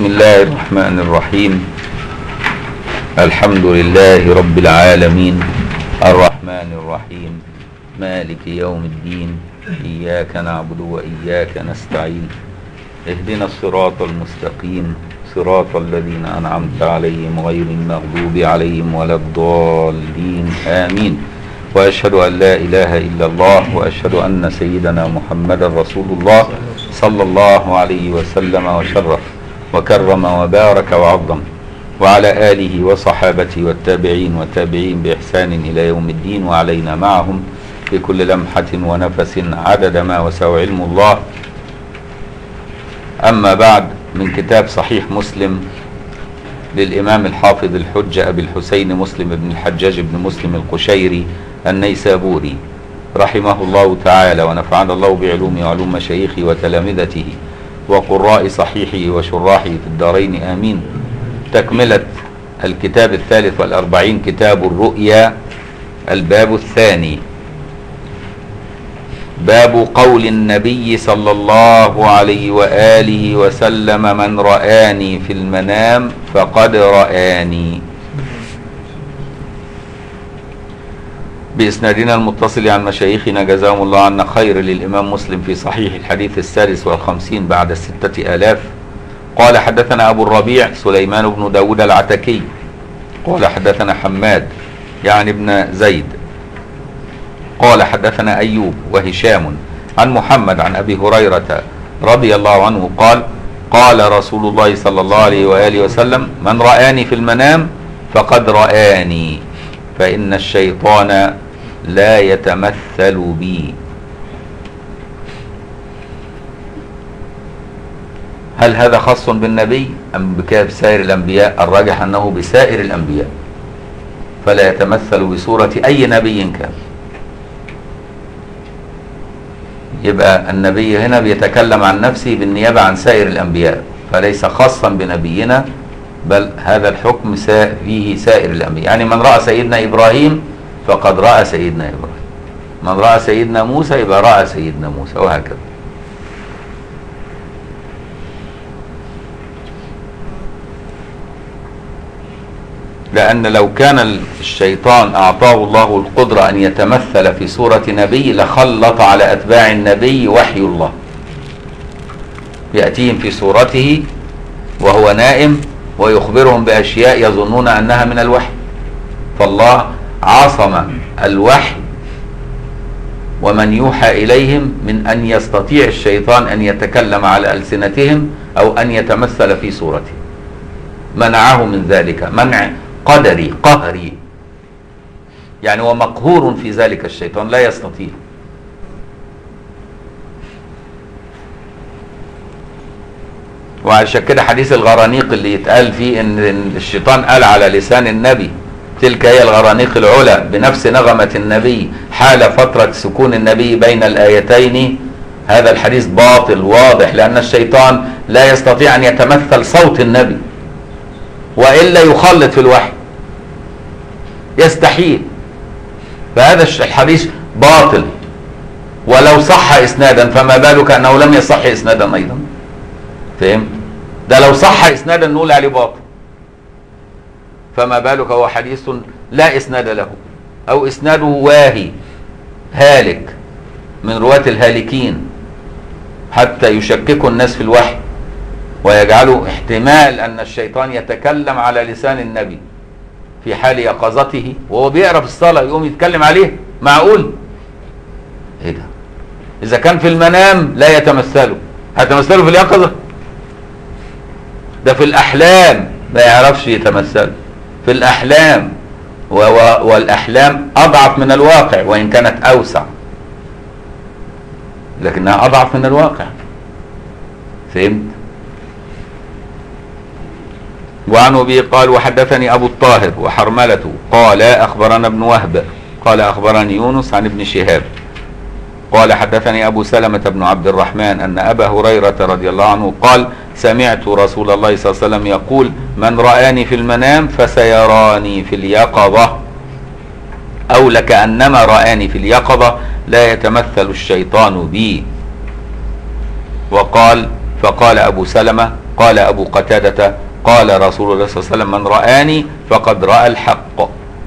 بسم الله الرحمن الرحيم الحمد لله رب العالمين الرحمن الرحيم مالك يوم الدين إياك نعبد وإياك نستعين اهدنا الصراط المستقيم صراط الذين أنعمت عليهم غير المغضوب عليهم ولا الضالين آمين وأشهد أن لا إله إلا الله وأشهد أن سيدنا محمد رسول الله صلى الله عليه وسلم وشرف وكرم وبارك وعظم وعلى آله وصحابته والتابعين والتابعين بإحسان إلى يوم الدين وعلينا معهم بكل لمحة ونفس عدد ما وسع علم الله أما بعد من كتاب صحيح مسلم للإمام الحافظ الحجة أبي الحسين مسلم بن الحجاج بن مسلم القشيري النيسابوري رحمه الله تعالى ونفعنا الله بعلومه وعلوم مشايخه وتلامذته وقراء صحيحه وشراحه في الدارين آمين تكملة الكتاب الثالث والأربعين كتاب الرؤيا الباب الثاني باب قول النبي صلى الله عليه وآله وسلم من رآني في المنام فقد رآني بإسنادنا المتصل عن مشايخنا جزاهم الله عنا خير للإمام مسلم في صحيح الحديث السادس والخمسين بعد الستة آلاف قال حدثنا أبو الربيع سليمان بن داود العتكي قال حدثنا حماد يعني ابن زيد قال حدثنا أيوب وهشام عن محمد عن أبي هريرة رضي الله عنه قال قال رسول الله صلى الله عليه وآله وسلم من رآني في المنام فقد رآني فإن الشيطان لا يتمثل بي هل هذا خاص بالنبي أم بسائر الأنبياء الراجح أنه بسائر الأنبياء فلا يتمثل بصورة أي نبي كان يبقى النبي هنا بيتكلم عن نفسه بالنيابة عن سائر الأنبياء فليس خاصا بنبينا بل هذا الحكم فيه سائر الأنبياء يعني من رأى سيدنا إبراهيم فقد رأى سيدنا إبراهيم من رأى سيدنا موسى يبقى رأى سيدنا موسى وهكذا لأن لو كان الشيطان أعطاه الله القدرة أن يتمثل في صورة نبي لخلط على أتباع النبي وحي الله يأتيهم في صورته وهو نائم ويخبرهم بأشياء يظنون أنها من الوحي فالله عصم الوحي ومن يوحى إليهم من أن يستطيع الشيطان أن يتكلم على ألسنتهم أو أن يتمثل في صورته منعه من ذلك منع قدري قهري يعني هو مقهور في ذلك الشيطان لا يستطيع وعشان كده حديث الغرانيق اللي يتقال فيه ان الشيطان قال على لسان النبي تلك هي الغرانيق العلا بنفس نغمة النبي حال فترة سكون النبي بين الآيتين هذا الحديث باطل واضح لأن الشيطان لا يستطيع أن يتمثل صوت النبي وإلا يخلط في الوحي يستحيل فهذا الحديث باطل ولو صح إسنادا فما بالك أنه لم يصح إسنادا أيضا فهم ده لو صح إسنادا نقول عليه باطل فما بالك هو حديث لا إسناد له أو إسناده واهي هالك من رواة الهالكين حتى يشككوا الناس في الوحي ويجعلوا احتمال أن الشيطان يتكلم على لسان النبي في حال يقظته وهو بيقرا في الصلاة يقوم يتكلم عليه معقول ايه ده إذا كان في المنام لا يتمثله هتمثله في اليقظة ده في الأحلام ما يعرفش يتمثله في الأحلام والأحلام أضعف من الواقع وإن كانت أوسع لكنها أضعف من الواقع فهمت وعن أبي قال وحدثني أبو الطاهر وحرملة قال أخبرنا ابن وهب قال أخبرني يونس عن ابن شهاب قال حدثني أبو سلمة بن عبد الرحمن أن أبا هريرة رضي الله عنه قال سمعت رسول الله صلى الله عليه وسلم يقول من رآني في المنام فسيراني في اليقظة أو لكأنما رآني في اليقظة لا يتمثل الشيطان بي وقال فقال أبو سلمة قال أبو قتادة قال رسول الله صلى الله عليه وسلم من رآني فقد رأى الحق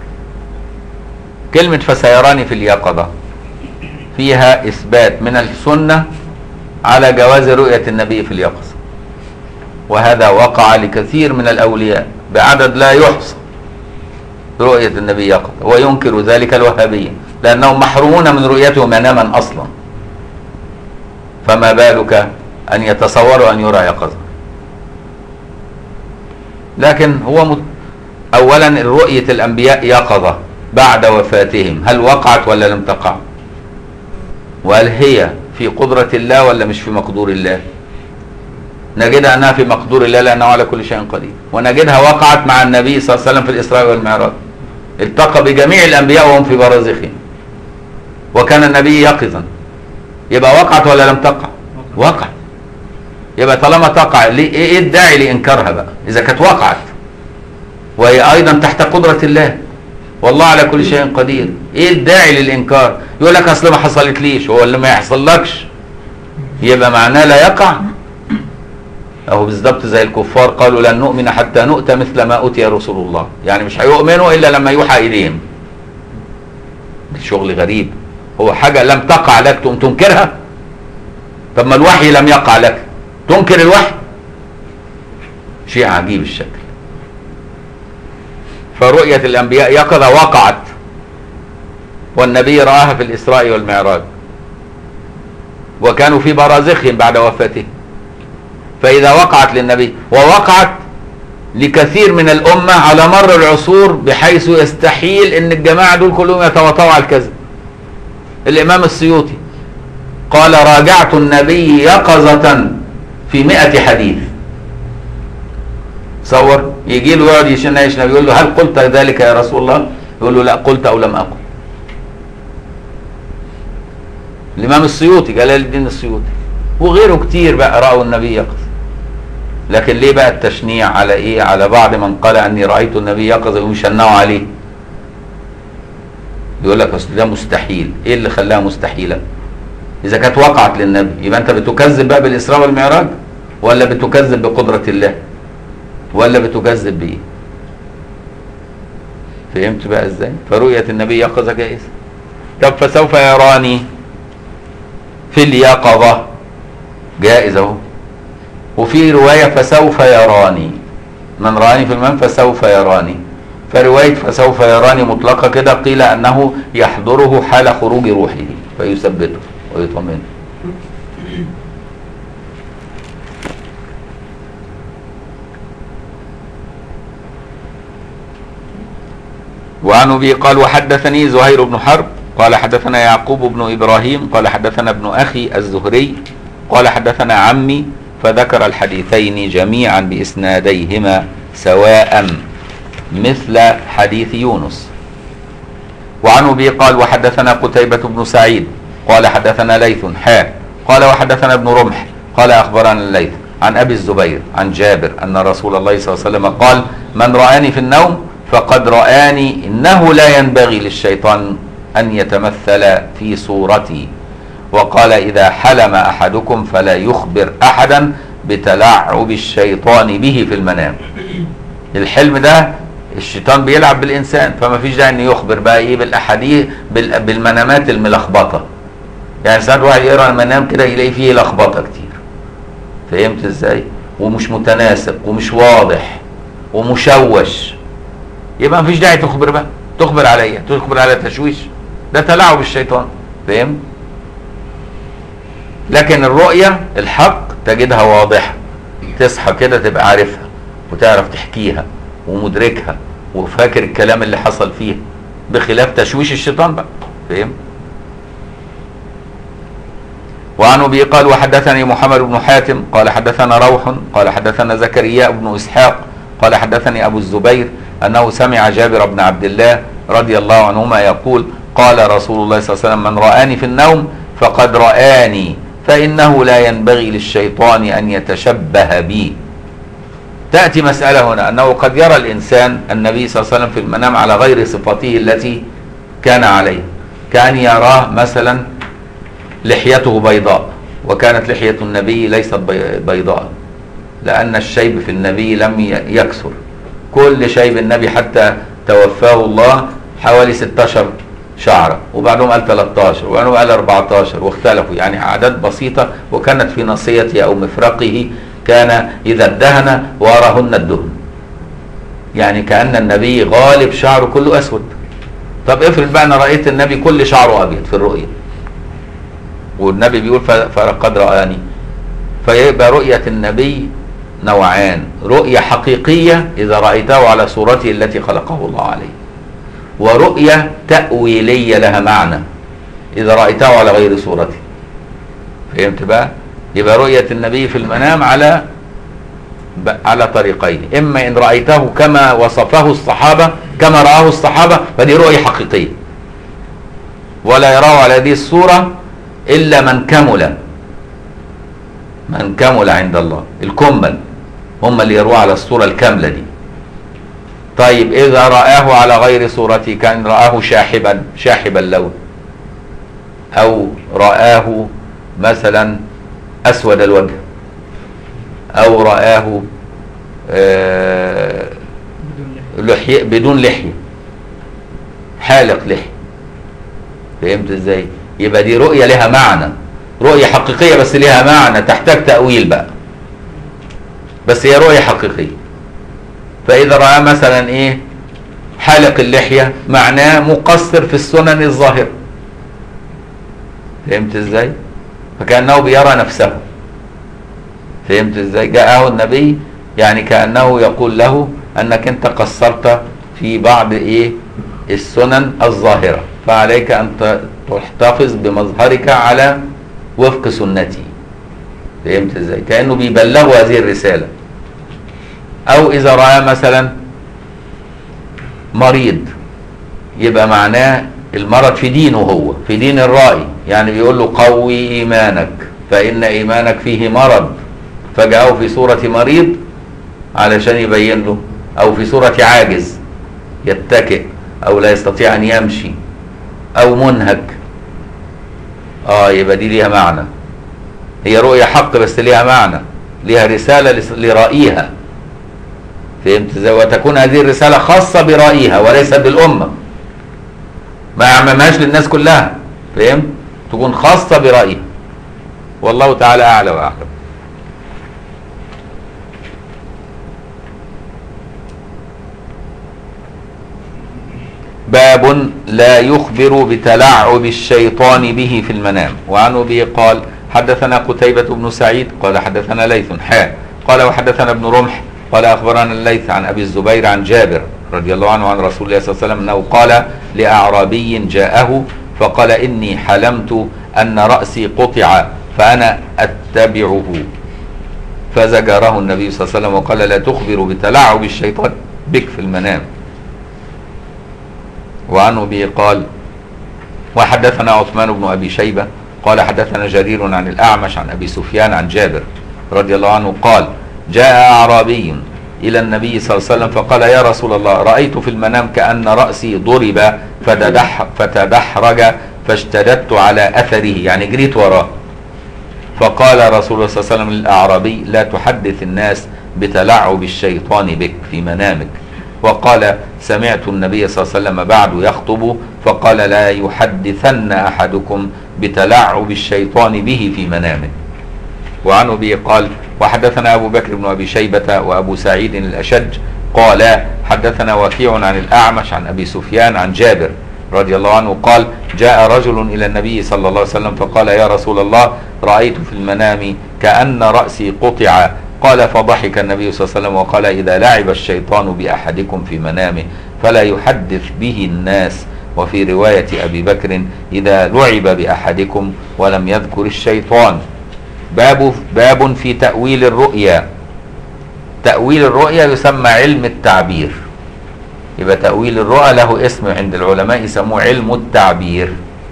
كلمة فسيراني في اليقظة فيها إثبات من السنة على جواز رؤية النبي في اليقظة وهذا وقع لكثير من الأولياء بعدد لا يحصى رؤية النبي يقظة وينكر ذلك الوهابية لأنهم محرومون من رؤيته مناما أصلا فما بالك أن يتصوروا أن يرى يقظة لكن هو مت... أولا رؤية الأنبياء يقظة بعد وفاتهم هل وقعت ولا لم تقع وهل هي في قدرة الله ولا مش في مقدور الله نجدها أنها في مقدور الله لأنه على كل شيء قدير ونجدها وقعت مع النبي صلى الله عليه وسلم في الإسراء والمعراج التقى بجميع الأنبياء وهم في برازخهم وكان النبي يقظا يبقى وقعت ولا لم تقع وقعت يبقى طالما تقع ليه ايه الداعي لانكارها بقى اذا كانت وقعت وهي ايضا تحت قدره الله والله على كل شيء قدير ايه الداعي للانكار يقول لك اصل ما حصلتليش هو اللي ما يحصلكش يبقى معناه لا يقع اهو بالظبط زي الكفار قالوا لن نؤمن حتى نؤتى مثل ما اوتي رسول الله يعني مش هيؤمنوا الا لما يوحى اليهم شغل غريب هو حاجه لم تقع لك تقوم تنكرها طب ما الوحي لم يقع لك تنكر الوحي شيء عجيب الشكل فرؤية الأنبياء يقظة وقعت والنبي رآها في الإسراء والمعراج وكانوا في برازخهم بعد وفاته فإذا وقعت للنبي ووقعت لكثير من الأمة على مر العصور بحيث يستحيل أن الجماعة دول كلهم يتواطوا على الكذب الإمام السيوطي قال راجعت النبي يقظة في مئة حديث تصور يجي له يقعد يشنايش النبي يقول له هل قلت ذلك يا رسول الله يقول له لا قلت او لم اقل الامام السيوطي جلال الدين السيوطي وغيره كتير بقى راوا النبي يقظ لكن ليه بقى التشنيع على ايه على بعض من قال اني رايت النبي يقظ ويشنعوا عليه يقول لك اصل ده مستحيل ايه اللي خلاها مستحيله اذا كانت وقعت للنبي يبقى انت بتكذب بقى بالاسراء والمعراج ولا بتكذب بقدره الله ولا بتكذب بايه فهمت بقى ازاي فرؤيه النبي يقظه جائزه طب فسوف يراني في اليقظه جائز اهو وفي روايه فسوف يراني من راني في المنام فسوف يراني فروايه فسوف يراني مطلقه كده قيل انه يحضره حال خروج روحه فيثبته ويطمئن وعن ابي قال وحدثني زهير بن حرب قال حدثنا يعقوب بن ابراهيم قال حدثنا ابن اخي الزهري قال حدثنا عمي فذكر الحديثين جميعا باسناديهما سواء مثل حديث يونس وعن ابي قال وحدثنا قتيبة بن سعيد قال حدثنا ليث حاء قال وحدثنا ابن رمح قال اخبرنا الليث عن ابي الزبير عن جابر ان رسول الله صلى الله عليه وسلم قال من رآني في النوم فقد رآني انه لا ينبغي للشيطان ان يتمثل في صورتي وقال اذا حلم احدكم فلا يخبر احدا بتلاعب الشيطان به في المنام الحلم ده الشيطان بيلعب بالانسان فما فيش داعي انه يخبر بقى ايه بالاحاديث بال- بالمنامات الملخبطه يعني ساعات واحد يقرا المنام كده يلاقي فيه لخبطه كتير فهمت ازاي ومش متناسق ومش واضح ومشوش يبقى مفيش داعي تخبر بقى تخبر عليا تخبر على تشويش ده تلاعب الشيطان فاهم لكن الرؤية الحق تجدها واضحة تصحى كده تبقى عارفها وتعرف تحكيها ومدركها وفاكر الكلام اللي حصل فيها بخلاف تشويش الشيطان بقى فاهم وعن ابي قال وحدثني محمد بن حاتم قال حدثنا روح قال حدثنا زكريا بن اسحاق قال حدثني ابو الزبير انه سمع جابر بن عبد الله رضي الله عنهما يقول قال رسول الله صلى الله عليه وسلم من رآني في النوم فقد رآني فإنه لا ينبغي للشيطان أن يتشبه بي تأتي مسألة هنا أنه قد يرى الإنسان النبي صلى الله عليه وسلم في المنام على غير صفته التي كان عليها كأن يراه مثلا لحيته بيضاء وكانت لحية النبي ليست بي- بيضاء لأن الشيب في النبي لم ي- يكثر كل شيب النبي حتى توفاه الله حوالي 16 شعرة وبعدهم قال 13 وبعدهم قال 14 واختلفوا يعني أعداد بسيطة وكانت في نصيته أو مفرقه كان إذا ادهن وراهن الدهن يعني كأن النبي غالب شعره كله أسود طب افرض بقى أنا رأيت النبي كل شعره أبيض في الرؤية والنبي بيقول ف- فقد رآني فيبقى رؤية النبي نوعان رؤية حقيقية إذا رأيته على صورته التي خلقه الله عليه ورؤية تأويلية لها معنى إذا رأيته على غير صورته فهمت بقى يبقى رؤية النبي في المنام على ب- على طريقين إما إن رأيته كما وصفه الصحابة كما رآه الصحابة فدي رؤية حقيقية ولا يراه على هذه الصورة إلا من كمل من كمل عند الله الكمل هم اللي يروى على الصورة الكاملة دي طيب إذا رآه على غير صورته كان رآه شاحبا شاحب اللون أو رآه مثلا أسود الوجه أو رآه آه، لحية بدون لحية حالق لحية فهمت ازاي يبقى دي رؤية لها معنى رؤية حقيقية بس لها معنى تحتاج تأويل بقى بس هي رؤية حقيقية فإذا رأى مثلا إيه حالق اللحية معناه مقصر في السنن الظاهرة فهمت ازاي فكأنه بيرى نفسه فهمت ازاي جاءه النبي يعني كأنه يقول له أنك أنت قصرت في بعض إيه السنن الظاهرة فعليك أن ت- تحتفظ بمظهرك على وفق سنتي فهمت ازاي كأنه بيبلغوا هذه الرسالة أو إذا رأى مثلا مريض يبقى معناه المرض في دينه هو في دين الرأي يعني بيقول له قوي إيمانك فإن إيمانك فيه مرض فجاءه في صورة مريض علشان يبين له أو في صورة عاجز يتكئ أو لا يستطيع أن يمشي أو منهك آه يبقى دي ليها معنى هي رؤية حق بس ليها معنى ليها رسالة لس- لرائيها فهمت ازاي وتكون هذه الرسالة خاصة برائيها وليست بالأمة ما يعممهاش للناس كلها فهمت تكون خاصة برأيها والله تعالى أعلى وأعلم باب لا يخبر بتلعب الشيطان به في المنام وعن ابي قال حدثنا قتيبة بن سعيد قال حدثنا ليث حاء قال وحدثنا ابن رمح قال اخبرنا الليث عن ابي الزبير عن جابر رضي الله عنه عن رسول الله صلى الله عليه وسلم انه قال لاعرابي جاءه فقال اني حلمت ان راسي قطع فانا اتبعه فزجره النبي صلى الله عليه وسلم وقال لا تخبر بتلعب الشيطان بك في المنام وعن ابي قال وحدثنا عثمان بن ابي شيبه قال حدثنا جرير عن الاعمش عن ابي سفيان عن جابر رضي الله عنه قال جاء اعرابي الى النبي صلى الله عليه وسلم فقال يا رسول الله رايت في المنام كان راسي ضرب فتدح فتدحرج فاشتددت على اثره يعني جريت وراه فقال رسول الله صلى الله عليه وسلم للاعرابي لا تحدث الناس بتلعب الشيطان بك في منامك وقال سمعت النبي صلى الله عليه وسلم بعد يخطب فقال لا يحدثن احدكم بتلعب الشيطان به في منامه وعن ابي قال وحدثنا ابو بكر بن ابي شيبه وابو سعيد الاشج قال حدثنا وكيع عن الاعمش عن ابي سفيان عن جابر رضي الله عنه قال جاء رجل الى النبي صلى الله عليه وسلم فقال يا رسول الله رايت في المنام كان راسي قطع قال فضحك النبي صلى الله عليه وسلم وقال اذا لعب الشيطان باحدكم في منامه فلا يحدث به الناس وفي روايه ابي بكر اذا لعب باحدكم ولم يذكر الشيطان باب باب في تأويل الرؤيا تأويل الرؤيا يسمى علم التعبير يبقى تأويل الرؤى له اسم عند العلماء يسموه علم التعبير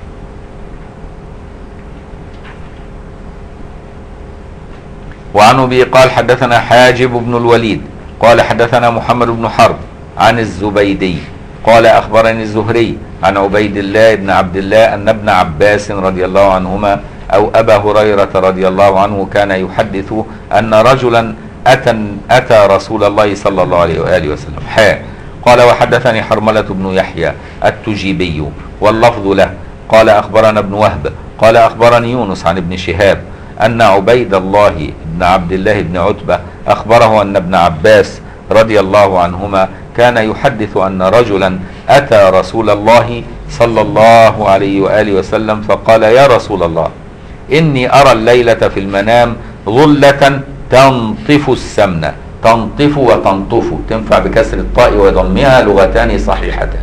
وعن ابي قال حدثنا حاجب بن الوليد قال حدثنا محمد بن حرب عن الزبيدي قال اخبرني الزهري عن عبيد الله بن عبد الله ان ابن عباس رضي الله عنهما او ابا هريره رضي الله عنه كان يحدث ان رجلا أتى أتى رسول الله صلى الله عليه وآله وسلم حاء قال وحدثني حرملة بن يحيى التجيبي واللفظ له قال أخبرنا ابن وهب قال أخبرني يونس عن ابن شهاب أن عبيد الله بن عبد الله بن عتبة أخبره أن ابن عباس رضي الله عنهما كان يحدث أن رجلا أتى رسول الله صلى الله عليه وآله وسلم فقال يا رسول الله إني أرى الليلة في المنام ظلة تنطف السمنة تنطف وتنطف تنفع بكسر الطاء وضمها لغتان صحيحتان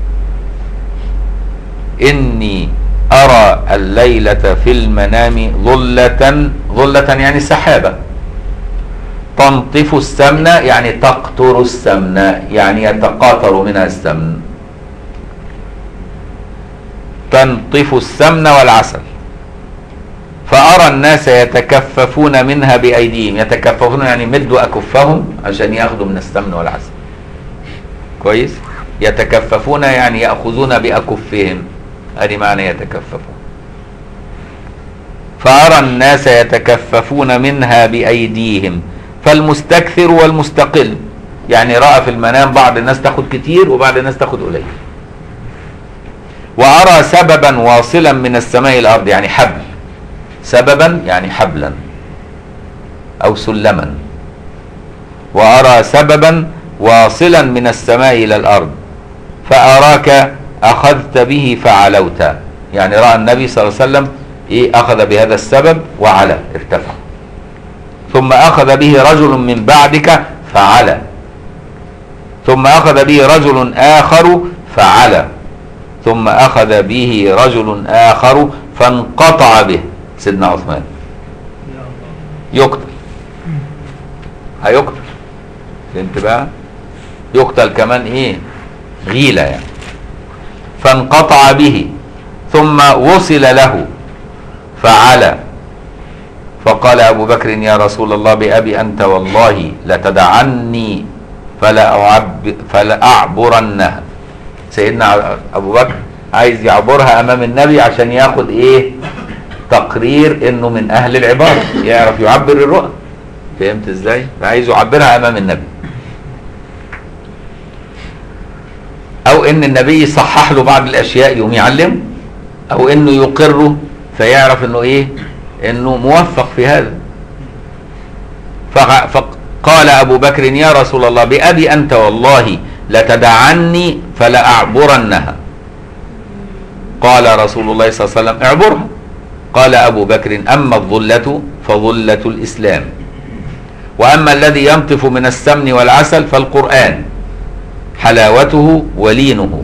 إني أرى الليلة في المنام ظلة ظلة يعني سحابة تنطف السمنة يعني تقطر السمنة يعني يتقاطر منها السمن تنطف السمن والعسل فأرى الناس يتكففون منها بأيديهم يتكففون يعني مدوا أكفهم عشان يأخذوا من السمن والعسل كويس يتكففون يعني يأخذون بأكفهم هذه معنى يتكففون فأرى الناس يتكففون منها بأيديهم فالمستكثر والمستقل يعني رأى في المنام بعض الناس تاخد كتير وبعض الناس تاخد قليل وأرى سببا واصلا من السماء إلى الأرض يعني حبل سببا يعني حبلا أو سلما وأرى سببا واصلا من السماء إلى الأرض فأراك أخذت به فعلوت يعني رأى النبي صلى الله عليه وسلم إيه أخذ بهذا السبب وعلى ارتفع ثم أخذ به رجل من بعدك فعلى ثم أخذ به رجل آخر فعلى ثم أخذ به رجل آخر فانقطع به سيدنا عثمان يقتل هيقتل فهمت بقى يقتل كمان ايه غيلة يعني فانقطع به ثم وصل له فعلى فقال أبو بكر يا رسول الله بأبي أنت والله لتدعني فلا أعب فلا أعبرنها سيدنا أبو بكر عايز يعبرها أمام النبي عشان ياخد إيه تقرير إنه من أهل العبارة يعرف يعبر الرؤى فهمت إزاي؟ عايز يعبرها أمام النبي أو إن النبي صحح له بعض الأشياء يوم يعلمه أو إنه يقره فيعرف إنه إيه؟ إنه موفق في هذا فقال أبو بكر يا رسول الله بأبي أنت والله لتدعني فلأعبرنها قال رسول الله صلى الله عليه وسلم اعبرها قال أبو بكر أما الظلة فظلة الإسلام وأما الذي ينطف من السمن والعسل فالقرآن حلاوته ولينه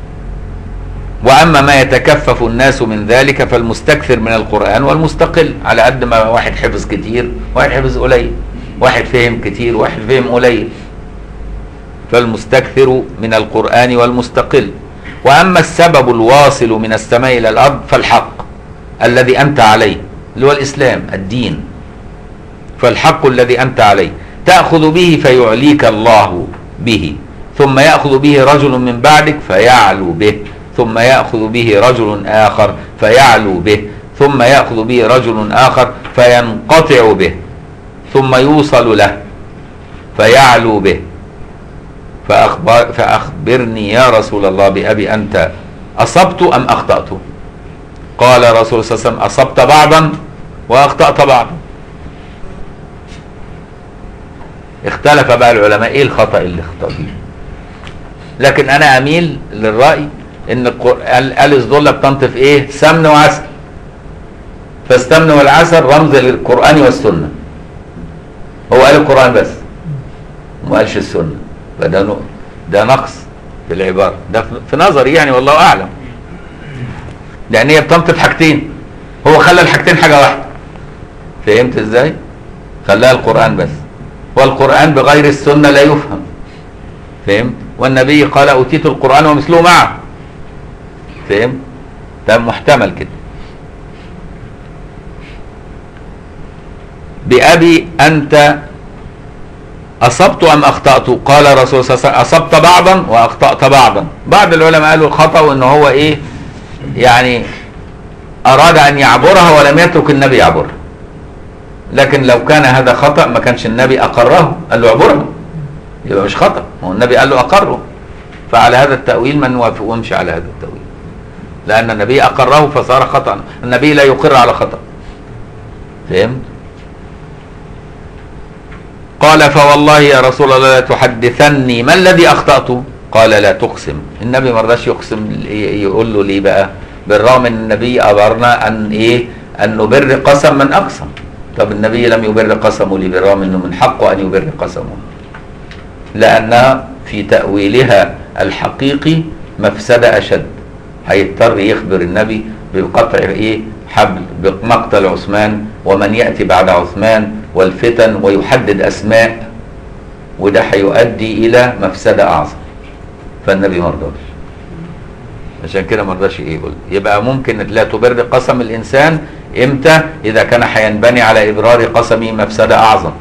وأما ما يتكفف الناس من ذلك فالمستكثر من القرآن والمستقل على قد ما واحد حفظ كتير واحد حفظ قليل واحد فهم كتير واحد فهم قليل فالمستكثر من القرآن والمستقل وأما السبب الواصل من السماء إلى الأرض فالحق الذي أنت عليه اللي هو الإسلام الدين فالحق الذي أنت عليه تأخذ به فيعليك الله به ثم يأخذ به رجل من بعدك فيعلو به ثم يأخذ به رجل آخر فيعلو به ثم يأخذ به رجل آخر فينقطع به ثم يوصل له فيعلو به فأخبر فأخبرني يا رسول الله بأبي أنت أصبت أم أخطأت قال رسول صلى الله عليه وسلم أصبت بعضا وأخطأت بعضا اختلف بقى العلماء ايه الخطأ اللي اخطأ فيه لكن انا اميل للرأي ان الالس دول بتنطف ايه سمن وعسل فالسمن والعسل رمز للقرآن والسنة هو قال القرآن بس وما قالش السنة فده نق- ده نقص في العبارة ده في نظري يعني والله أعلم لأن هي بتنطف حاجتين هو خلى الحاجتين حاجة واحدة فهمت ازاي؟ خلاها القرآن بس والقرآن بغير السنة لا يفهم فهمت؟ والنبي قال أوتيت القرآن ومثله معه فهمت؟ ده محتمل كده بأبي أنت أصبت أم أخطأت قال الرسول صلى الله عليه وسلم أصبت بعضا وأخطأت بعضا بعض العلماء قالوا الخطأ إن هو إيه يعني أراد أن يعبرها ولم يترك النبي يعبرها لكن لو كان هذا خطأ ما كانش النبي أقره قال له اعبرها يبقى مش خطأ ما هو النبي قال له أقره فعلى هذا التأويل ما نوافق وامشي على هذا التأويل لأن النبي أقره فصار خطأ النبي لا يقر على خطأ فهمت قال فوالله يا رسول الله لا تحدثني ما الذي أخطأت قال لا تقسم النبي ما رضاش يقسم يقول له ليه بقى بالرغم ان النبي أمرنا أن إيه أن نبر قسم من أقسم طب النبي لم يبر قسمه ليه بالرغم أنه من حقه أن يبر قسمه لأن في تأويلها الحقيقي مفسدة أشد هيضطر يخبر النبي بقطع إيه حبل بمقتل عثمان ومن يأتي بعد عثمان والفتن ويحدد أسماء وده هيؤدي إلى مفسدة أعظم فالنبي ما رضاش عشان كده ما رضاش ايه يقول يبقى ممكن لا تبر قسم الانسان امتى اذا كان هينبني على ابرار قسمه مفسده اعظم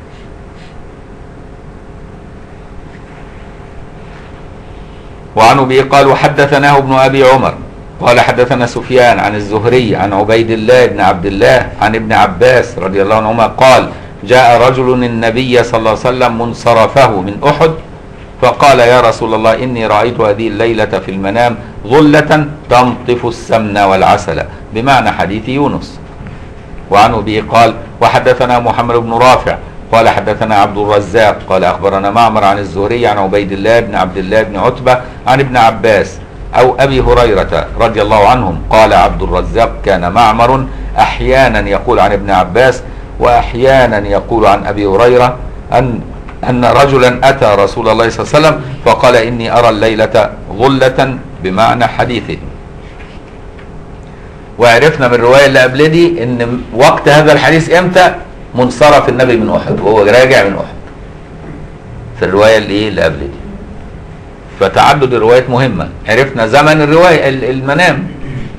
وعن ابي قال وحدثناه ابن ابي عمر قال حدثنا سفيان عن الزهري عن عبيد الله بن عبد الله عن ابن عباس رضي الله عنهما قال جاء رجل النبي صلى الله عليه وسلم منصرفه من احد فقال يا رسول الله إني رأيت هذه الليلة في المنام ظلة تنطف السمن والعسل بمعنى حديث يونس وعن أبي قال وحدثنا محمد بن رافع قال حدثنا عبد الرزاق قال أخبرنا معمر عن الزهري عن عبيد الله بن عبد الله بن عتبة عن ابن عباس أو أبي هريرة رضي الله عنهم قال عبد الرزاق كان معمر أحيانا يقول عن ابن عباس وأحيانا يقول عن أبي هريرة أن أن رجلا أتى رسول الله صلى الله عليه وسلم فقال إني أرى الليلة ظلة بمعنى حديثه وعرفنا من الرواية اللي قبل دي إن وقت هذا الحديث إمتى منصرف النبي من أحد وهو راجع من أحد في الرواية اللي إيه اللي قبل دي فتعدد الروايات مهمة عرفنا زمن الرواية المنام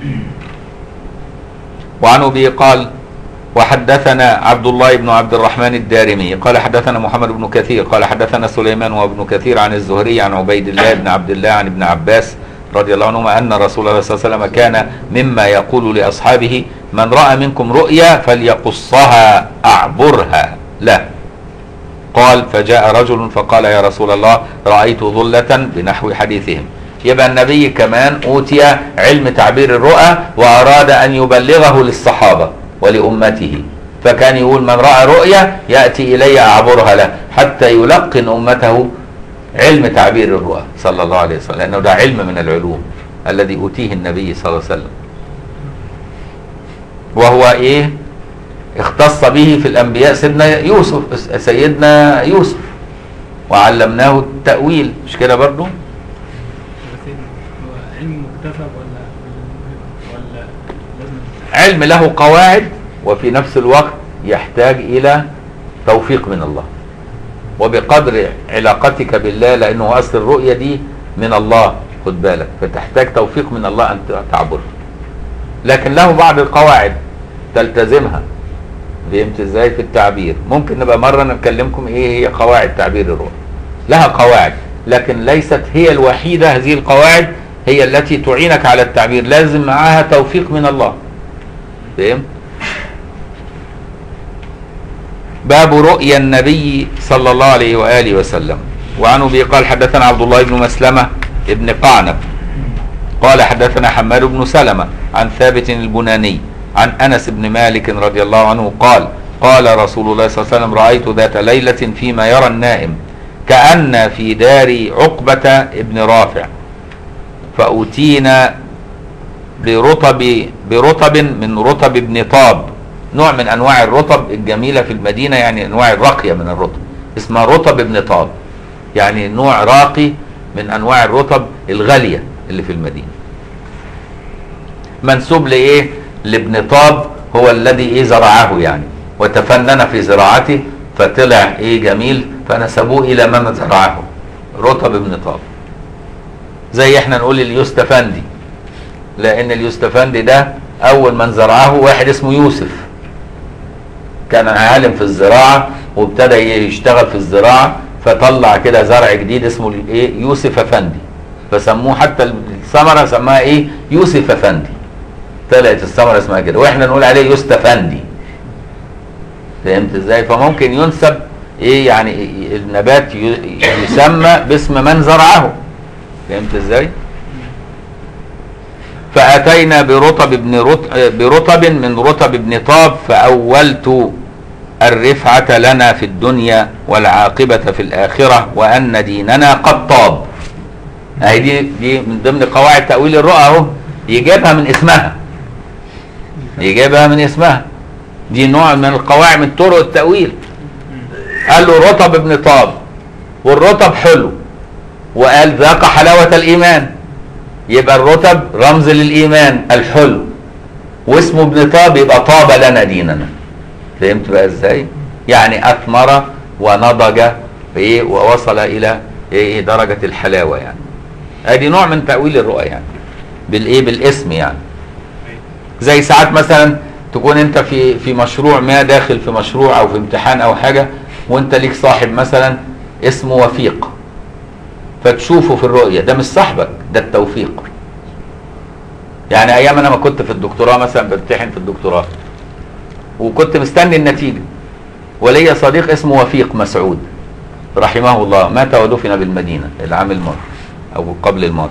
وعن أبي قال وحدثنا عبد الله بن عبد الرحمن الدارمي قال حدثنا محمد بن كثير قال حدثنا سليمان وابن كثير عن الزهري عن عبيد الله بن عبد الله عن ابن عباس رضي الله عنهما أن رسول الله صلى الله عليه وسلم كان مما يقول لأصحابه من رأى منكم رؤيا فليقصها أعبرها لا قال فجاء رجل فقال يا رسول الله رأيت ظلة بنحو حديثهم يبقى النبي كمان أوتي علم تعبير الرؤى وأراد أن يبلغه للصحابة ولأمته فكان يقول من رأى رؤيا يأتي إلي أعبرها له حتى يلقن أمته علم تعبير الرؤى صلى الله عليه وسلم لأنه ده علم من العلوم الذي أوتيه النبي صلى الله عليه وسلم وهو إيه اختص به في الأنبياء سيدنا يوسف سيدنا يوسف وعلمناه التأويل مش كده برضه علم مكتسب ولا ولا لازم علم له قواعد وفي نفس الوقت يحتاج الى توفيق من الله وبقدر علاقتك بالله لانه اصل الرؤيه دي من الله خد بالك فتحتاج توفيق من الله ان تعبرها لكن له بعض القواعد تلتزمها فهمت ازاي في التعبير ممكن نبقى مره نكلمكم ايه هي قواعد تعبير الرؤى لها قواعد لكن ليست هي الوحيده هذه القواعد هي التي تعينك على التعبير لازم معها توفيق من الله فهم باب رؤيا النبي صلى الله عليه وآله وسلم وعن أبي قال حدثنا عبد الله بن مسلمة ابن قعنب قال حدثنا حماد بن سلمة عن ثابت البناني عن أنس بن مالك رضي الله عنه قال قال رسول الله صلى الله عليه وسلم رأيت ذات ليلة فيما يرى النائم كأن في دار عقبة ابن رافع فأتينا برطب برطب من رطب ابن طاب نوع من انواع الرطب الجميله في المدينه يعني انواع الراقيه من الرطب اسمها رطب ابن طاب يعني نوع راقي من انواع الرطب الغاليه اللي في المدينه منسوب لايه لابن طاب هو الذي ايه زرعه يعني وتفنن في زراعته فطلع ايه جميل فنسبوه الى من زرعه رطب ابن طاب زي احنا نقول اليوستفندي لان اليوستفندي ده اول من زرعه واحد اسمه يوسف كان عالم في الزراعه وابتدى يشتغل في الزراعه فطلع كده زرع جديد اسمه ايه يوسف افندي فسموه حتى الثمره سماها ايه يوسف افندي طلعت الثمره اسمها كده واحنا نقول عليه يوستفندي فهمت ازاي فممكن ينسب ايه يعني إيه النبات ي- يسمى باسم من زرعه فهمت ازاي فاتينا برطب ابن رط... برطب من رطب ابن طاب فاولت الرفعة لنا في الدنيا والعاقبة في الآخرة وأن ديننا قد طاب أهي دي دي من ضمن قواعد تأويل الرؤى أهو يجيبها من اسمها يجيبها من اسمها دي نوع من القواعد من طرق التأويل قال له رطب ابن طاب والرطب حلو وقال ذاق حلاوة الإيمان يبقى الرطب رمز للإيمان الحلو واسمه ابن طاب يبقى طاب لنا ديننا فهمت بقى ازاي يعني اثمر ونضج ايه ووصل الى ايه درجة الحلاوة يعني ادي نوع من تأويل الرؤى يعني بالايه بالاسم يعني زي ساعات مثلا تكون انت في في مشروع ما داخل في مشروع او في امتحان او حاجة وانت ليك صاحب مثلا اسمه وفيق فتشوفه في الرؤية ده مش صاحبك ده التوفيق يعني ايام انا ما كنت في الدكتوراه مثلا بمتحن في الدكتوراه وكنت مستني النتيجة وليا صديق اسمه وفيق مسعود رحمه الله مات ودفن بالمدينة العام الماضي أو قبل الماضي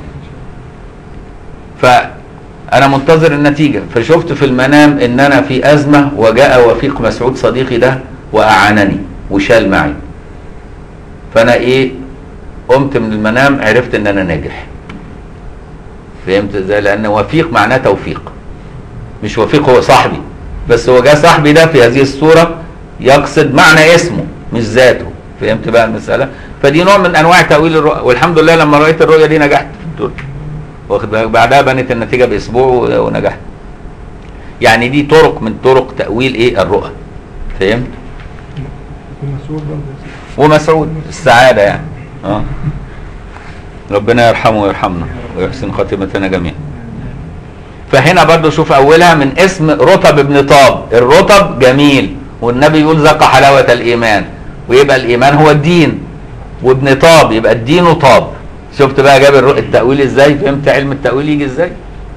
فأنا منتظر النتيجة فشفت في المنام إن أنا في أزمة وجاء وفيق مسعود صديقي ده وأعانني وشال معي فأنا إيه قمت من المنام عرفت إن أنا ناجح فهمت ازاي لأن وفيق معناه توفيق مش وفيق هو صاحبي بس هو جه صاحبي ده في هذه الصورة يقصد معنى اسمه مش ذاته فهمت بقى المسألة فدي نوع من أنواع تأويل الرؤى والحمد لله لما رأيت الرؤية دي نجحت في الدور واخد بالك بعدها بنت النتيجة بأسبوع ونجحت يعني دي طرق من طرق تأويل إيه الرؤى فهمت يكون مسؤول برضه ومسعود السعادة يعني اه ربنا يرحمه ويرحمنا ويحسن خاتمتنا جميعا فهنا برضو شوف اولها من اسم رطب ابن طاب الرطب جميل والنبي يقول ذاق حلاوة الايمان ويبقى الايمان هو الدين وابن طاب يبقى الدين طاب شفت بقى جاب الرؤ- التأويل ازاي فهمت علم التأويل يجي ازاي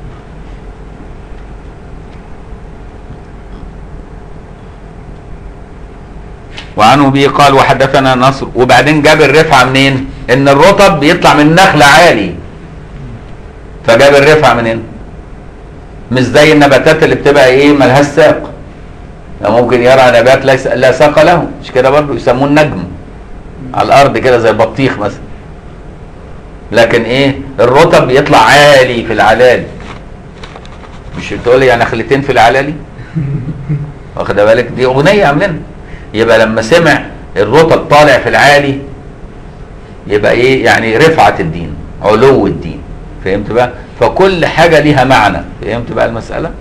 وعنه به قال وحدثنا نصر وبعدين جاب الرفعة منين ان الرطب بيطلع من نخل عالي فجاب الرفعة منين مش زي النباتات اللي بتبقى ايه ملهاش ساق يعني ممكن يرى نبات ليس لا ساق له مش كده برضه يسموه النجم على الارض كده زي البطيخ مثلا لكن ايه الرطب بيطلع عالي في العلالي مش بتقول يعني نخلتين في العلالي واخد بالك دي اغنيه عاملينها يبقى لما سمع الرطب طالع في العالي يبقى ايه يعني رفعه الدين علو الدين فهمت بقى فكل حاجه ليها معنى فهمت بقى المساله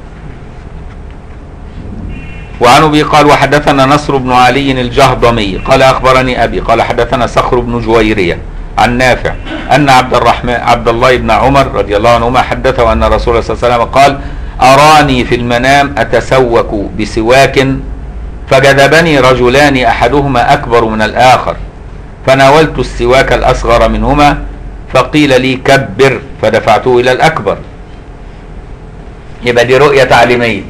وعن ابي قال وحدثنا نصر بن علي الجهضمي قال اخبرني ابي قال حدثنا صخر بن جويريه عن نافع ان عبد الرحمن عبد الله بن عمر رضي الله عنهما حدثه ان رسول الله صلى الله عليه وسلم قال اراني في المنام اتسوك بسواك فجذبني رجلان احدهما اكبر من الاخر فناولت السواك الاصغر منهما فقيل لي كبر فدفعته الى الاكبر يبقى دي رؤيه تعليميه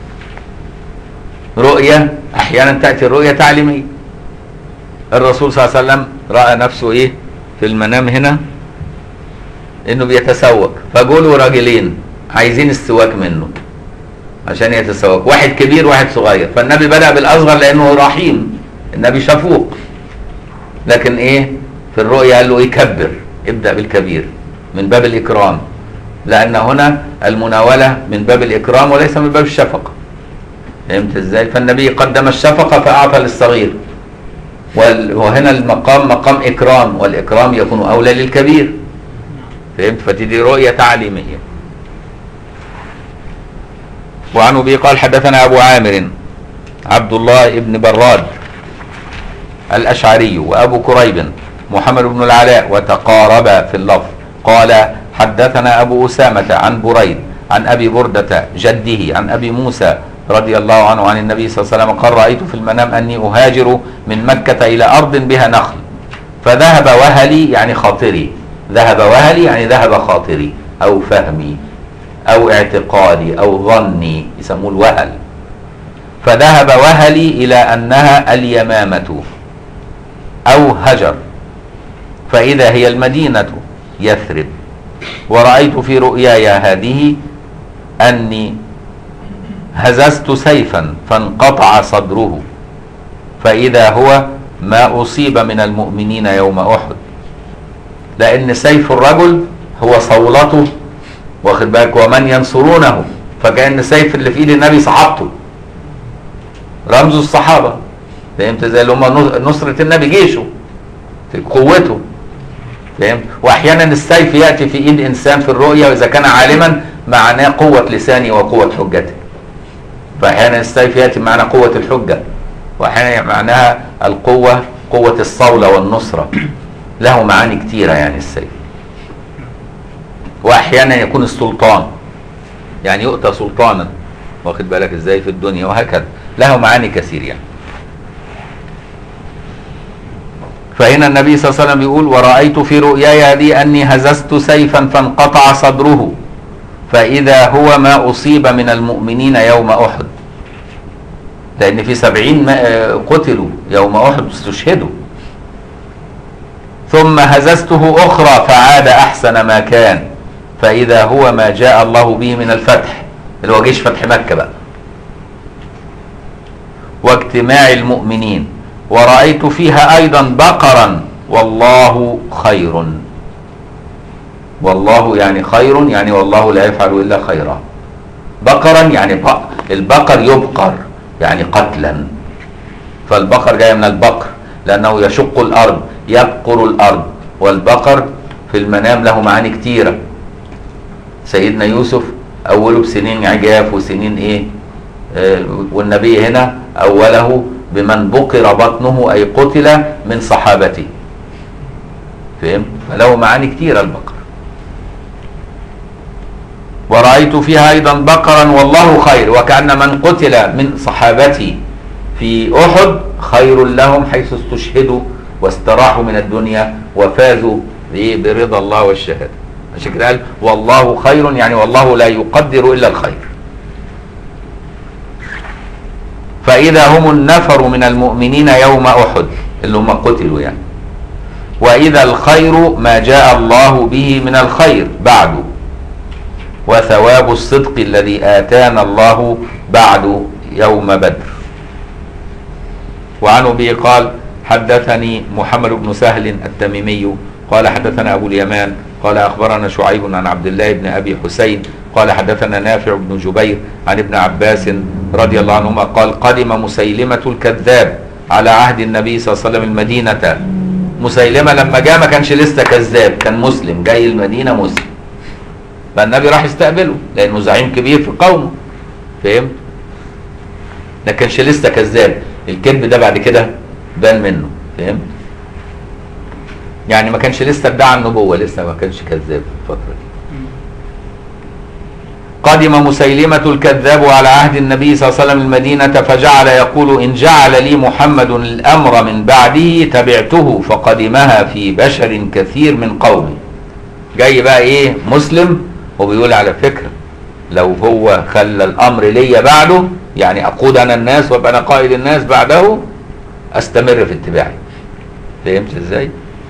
رؤيه احيانا تاتي الرؤيه تعليميه الرسول صلى الله عليه وسلم راى نفسه ايه في المنام هنا انه بيتسوق فجولوا راجلين عايزين السواك منه عشان يتسوق واحد كبير واحد صغير فالنبي بدأ بالأصغر لأنه رحيم النبي شفوق لكن ايه في الرؤيا قال له ايه كبر ابدأ بالكبير من باب الإكرام لأن هنا المناولة من باب الإكرام وليس من باب الشفقة فهمت ازاي فالنبي قدم الشفقة فأعطى للصغير وال- وهنا المقام مقام إكرام والإكرام يكون أولى للكبير فهمت فتدي رؤية تعليمية وعن ابي قال حدثنا ابو عامر عبد الله بن براد الاشعري وابو كريب محمد بن العلاء وتقاربا في اللفظ قال حدثنا ابو اسامه عن بريد عن ابي برده جده عن ابي موسى رضي الله عنه عن النبي صلى الله عليه وسلم قال رايت في المنام اني اهاجر من مكه الى ارض بها نخل فذهب وهلي يعني خاطري ذهب وهلي يعني ذهب خاطري او فهمي او اعتقادي او ظني يسموه الوهل فذهب وهلي إلى أنها اليمامة أو هجر فإذا هي المدينة يثرب ورأيت في رؤياي هذه أني هززت سيفا فانقطع صدره فإذا هو ما أصيب من المؤمنين يوم أحد لأن سيف الرجل هو صولته واخد بالك ومن ينصرونه فكأن سيف اللي في ايد النبي صحابته رمز الصحابة فهمت زي اللي هم نصرة النبي جيشه في قوته فهمت واحيانا السيف ياتي في ايد انسان في الرؤيا واذا كان عالما معناه قوه لسانه وقوه حجته فاحيانا السيف ياتي معنى قوه الحجه واحيانا معناها القوه قوه الصوله والنصره له معاني كتيره يعني السيف واحيانا يكون السلطان يعني يؤتى سلطانا واخد بالك ازاي في الدنيا وهكذا له معاني كثير يعني فهنا النبي صلى الله عليه وسلم يقول ورأيت في رؤياي هذه أني هززت سيفا فانقطع صدره فإذا هو ما أصيب من المؤمنين يوم أحد لأن في سبعين قتلوا يوم أحد استشهدوا ثم هززته أخرى فعاد أحسن ما كان فإذا هو ما جاء الله به من الفتح اللي هو جيش فتح مكة بقى واجتماع المؤمنين ورأيت فيها أيضا بقرا والله خير والله يعني خير يعني والله لا يفعل إلا خيرا بقرا يعني بق البقر يبقر يعني قتلا فالبقر جاي من البقر لأنه يشق الأرض يبقر الأرض والبقر في المنام له معاني كتيرة سيدنا يوسف أوله بسنين عجاف وسنين إيه آه والنبي هنا أوله بمن بقر بطنه أي قتل من صحابته فهم فله معاني كتيرة البقر ورأيت فيها أيضا بقرا والله خير وكأن من قتل من صحابتي في أحد خير لهم حيث استشهدوا واستراحوا من الدنيا وفازوا برضا الله والشهادة عشان كده قال والله خير يعني والله لا يقدر إلا الخير فإذا هم النفر من المؤمنين يوم أحد اللي هم قتلوا يعني وإذا الخير ما جاء الله به من الخير بعد وثواب الصدق الذي آتانا الله بعد يوم بدر وعن أبي قال حدثني محمد بن سهل التميمي قال حدثنا أبو اليمان قال أخبرنا شعيب عن عبد الله بن أبي حسين قال حدثنا نافع بن جبير عن ابن عباس رضي الله عنهما قال قدم مسيلمة الكذاب على عهد النبي صلى الله عليه وسلم المدينة مسيلمة لما جاء ما كانش لسه كذاب كان مسلم جاي المدينة مسلم فالنبي راح يستقبله لأنه زعيم كبير في قومه فهمت؟ ما كانش لسه كذاب الكذب ده بعد كده بان منه فهمت؟ يعني ما كانش لسه ادعى النبوة لسه ما كانش كذاب في الفترة دي قدم مسيلمة الكذاب على عهد النبي صلى الله عليه وسلم المدينة فجعل يقول إن جعل لي محمد الأمر من بعده تبعته فقدمها في بشر كثير من قومي جاي بقى إيه مسلم وبيقول على فكرة لو هو خلى الأمر ليا بعده يعني أقود أنا الناس وأبقى أنا قائد الناس بعده أستمر في اتباعي فهمت إزاي؟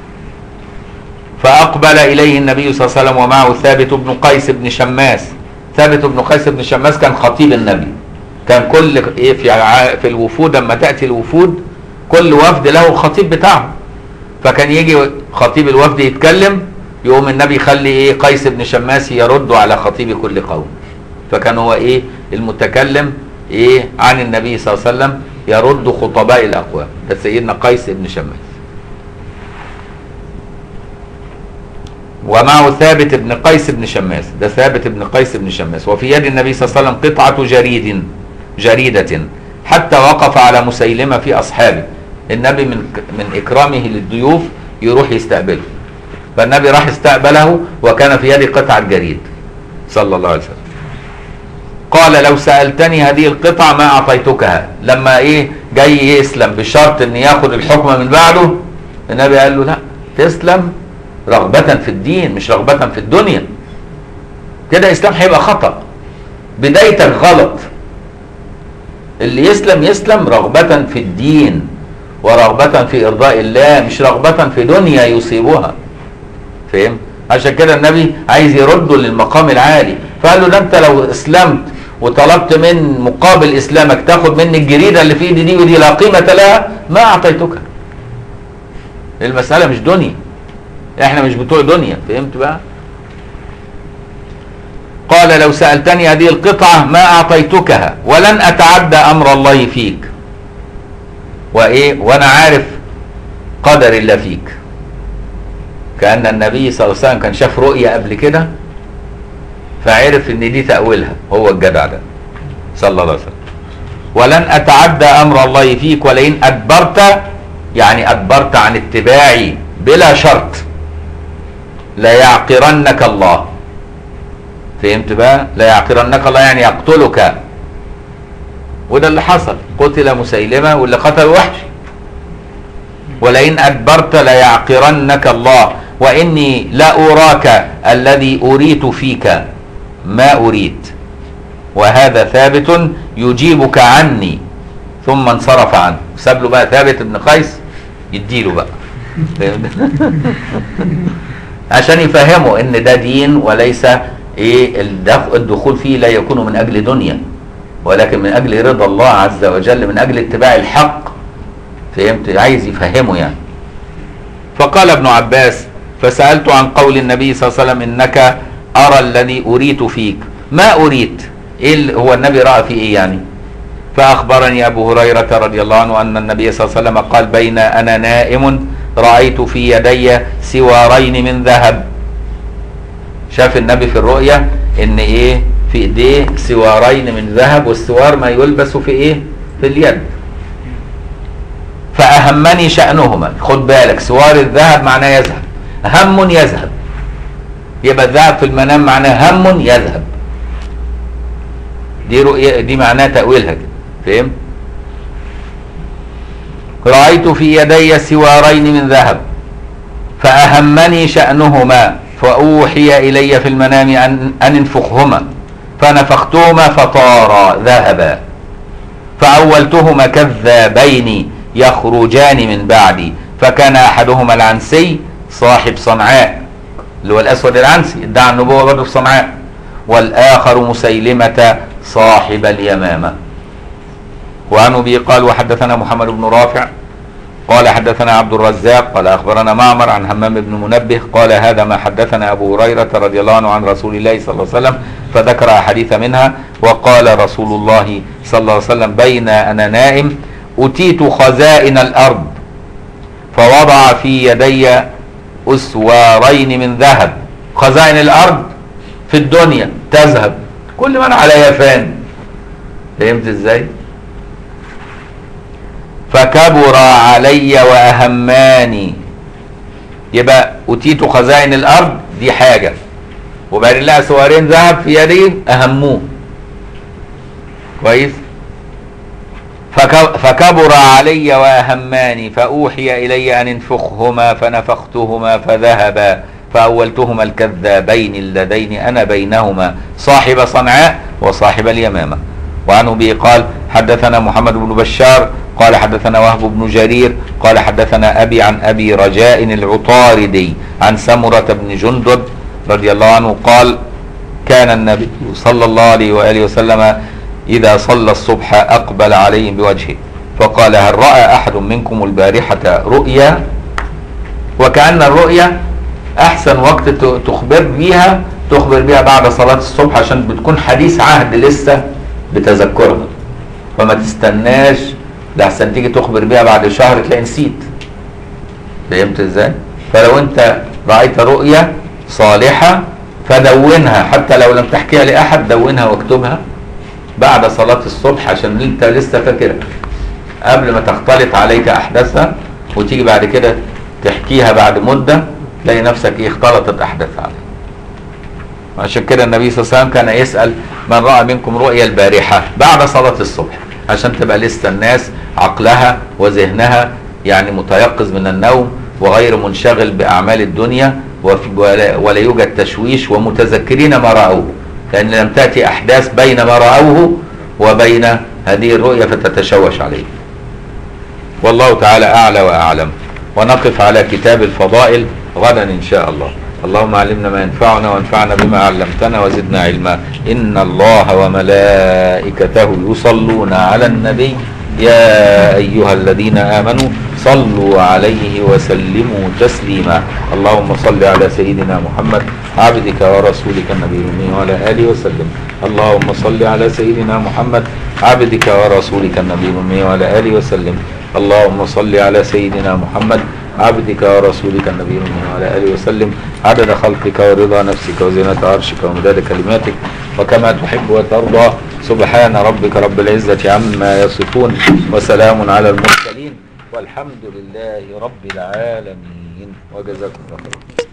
فأقبل إليه النبي صلى الله عليه وسلم ومعه ثابت بن قيس بن شماس ثابت بن قيس بن شماس كان خطيب النبي كان كل ايه في في الوفود لما تاتي الوفود كل وفد له الخطيب بتاعه فكان يجي خطيب الوفد يتكلم يقوم النبي يخلي ايه قيس بن شماس يرد على خطيب كل قوم فكان هو ايه المتكلم ايه عن النبي صلى الله عليه وسلم يرد خطباء الاقوام ده سيدنا قيس بن شماس ومعه ثابت بن قيس بن شماس ده ثابت بن قيس بن شماس وفي يد النبي صلى الله عليه وسلم قطعة جريد جريدة حتى وقف على مسيلمة في أصحابه النبي من من إكرامه للضيوف يروح يستقبله فالنبي راح استقبله وكان في يده قطعة جريد صلى الله عليه وسلم قال لو سألتني هذه القطعة ما أعطيتكها لما إيه جاي يسلم بشرط إن ياخد الحكم من بعده النبي قال له لا تسلم رغبة في الدين مش رغبة في الدنيا كده الإسلام هيبقى خطأ بدايتك غلط اللي يسلم يسلم رغبة في الدين ورغبة في إرضاء الله مش رغبة في دنيا يصيبها فهم عشان كده النبي عايز يرده للمقام العالي فقال له ده انت لو اسلمت وطلبت من مقابل اسلامك تاخد مني الجريده اللي في ايدي دي ودي لا قيمه لها ما اعطيتك المساله مش دنيا احنا مش بتوع دنيا فهمت بقى قال لو سالتني هذه القطعه ما اعطيتكها ولن اتعدى امر الله فيك وايه وانا عارف قدر الله فيك كأن النبي صلى الله عليه وسلم كان شاف رؤية قبل كده فعرف ان دي تأويلها هو الجدع ده صلى الله عليه وسلم ولن اتعدى امر الله فيك ولئن ادبرت يعني ادبرت عن اتباعي بلا شرط لا يعقرنك الله فهمت بقى لا يعقرنك الله يعني يقتلك وده اللي حصل قتل مسيلمة واللي قتل وحش ولئن أدبرت ليعقرنك الله وإني لا أراك الذي أريت فيك ما أريد وهذا ثابت يجيبك عني ثم انصرف عنه ساب له بقى ثابت بن قيس يديله بقى عشان يفهموا ان ده دين وليس ايه الدخ- الدخول فيه لا يكون من اجل دنيا ولكن من اجل رضا الله عز وجل من اجل اتباع الحق فهمت عايز يفهمه يعني فقال ابن عباس فسألت عن قول النبي صلى الله عليه وسلم إنك أرى الذي أريت فيك ما أريت إيه ال- هو النبي رأى في إيه يعني فأخبرني أبو هريرة رضي الله عنه أن النبي صلى الله عليه وسلم قال بين أنا نائم رأيت في يدي سوارين من ذهب شاف النبي في الرؤيا ان ايه في ايديه سوارين من ذهب والسوار ما يلبس في ايه في اليد فأهمني شأنهما خد بالك سوار الذهب معناه يذهب هم يذهب يبقى الذهب في المنام معناه هم يذهب دي رؤية دي معناها تأويلها كده فهمت رأيت في يدي سوارين من ذهب فأهمني شأنهما فأوحي إلي في المنام أن, أن انفخهما فنفختهما فطارا ذهبا فأولتهما كذابين يخرجان من بعدي فكان أحدهما العنسي صاحب صنعاء اللي هو الأسود العنسي ادعى النبوة برضه في صنعاء والآخر مسيلمة صاحب اليمامة وعن أبي قال وحدثنا محمد بن رافع قال حدثنا عبد الرزاق قال أخبرنا معمر عن همام بن منبه قال هذا ما حدثنا أبو هريرة رضي الله عنه عن رسول الله صلى الله عليه وسلم فذكر أحاديث منها وقال رسول الله صلى الله عليه وسلم بين أنا نائم أتيت خزائن الأرض فوضع في يدي أسوارين من ذهب خزائن الأرض في الدنيا تذهب كل من عليها فان فهمت ازاي فكبر علي واهماني يبقى اتيت خزائن الارض دي حاجه وبعدين لها سوارين ذهب في يدي اهموه كويس فك- فكبر علي واهماني فاوحي الي ان انفخهما فنفختهما فذهبا فاولتهما الكذابين اللذين انا بينهما صاحب صنعاء وصاحب اليمامه وعن ابي قال حدثنا محمد بن بشار قال حدثنا وهب بن جرير قال حدثنا ابي عن ابي رجاء العطاردي عن سمره بن جندب رضي الله عنه قال كان النبي صلى الله عليه واله وسلم اذا صلى الصبح اقبل عليهم بوجهه فقال هل راى احد منكم البارحه رؤيا وكان الرؤيا احسن وقت ت- تخبر بيها تخبر بيها بعد صلاه الصبح عشان بتكون حديث عهد لسه بتذكرها فما تستناش لحسن تيجي تخبر بيها بعد شهر تلاقي نسيت فهمت ازاي فلو انت رايت رؤيا صالحه فدونها حتى لو لم تحكيها لاحد دونها واكتبها بعد صلاه الصبح عشان انت لسه فاكرها قبل ما تختلط عليك احداثها وتيجي بعد كده تحكيها بعد مده تلاقي نفسك ايه اختلطت احداثها عليك عشان كده النبي صلى الله عليه وسلم كان يسأل من رأى منكم رؤيا البارحة بعد صلاة الصبح عشان تبقى لسه الناس عقلها وذهنها يعني متيقظ من النوم وغير منشغل بأعمال الدنيا وفي- ولا, ولا يوجد تشويش ومتذكرين ما رأوه لأن لم تأتي أحداث بين ما رأوه وبين هذه الرؤية فتتشوش عليه والله تعالى أعلى وأعلم ونقف على كتاب الفضائل غدا إن شاء الله اللهم علمنا ما ينفعنا وانفعنا بما علمتنا وزدنا علما إن الله وملائكته يصلون على النبي يا أيها الذين آمنوا صلوا عليه وسلموا تسليما اللهم صل على سيدنا محمد عبدك ورسولك النبي الأمي وعلى آله وسلم اللهم صل على سيدنا محمد عبدك ورسولك النبي الأمي وعلى آله وسلم اللهم صل على سيدنا محمد عبدك ورسولك النبي الأمي وعلى آله وسلم عدد خلقك ورضا نفسك وزنة عرشك ومداد كلماتك وكما تحب وترضى سبحان ربك رب العزة عما يصفون وسلام على المرسلين والحمد لله رب العالمين وجزاكم الله خيرا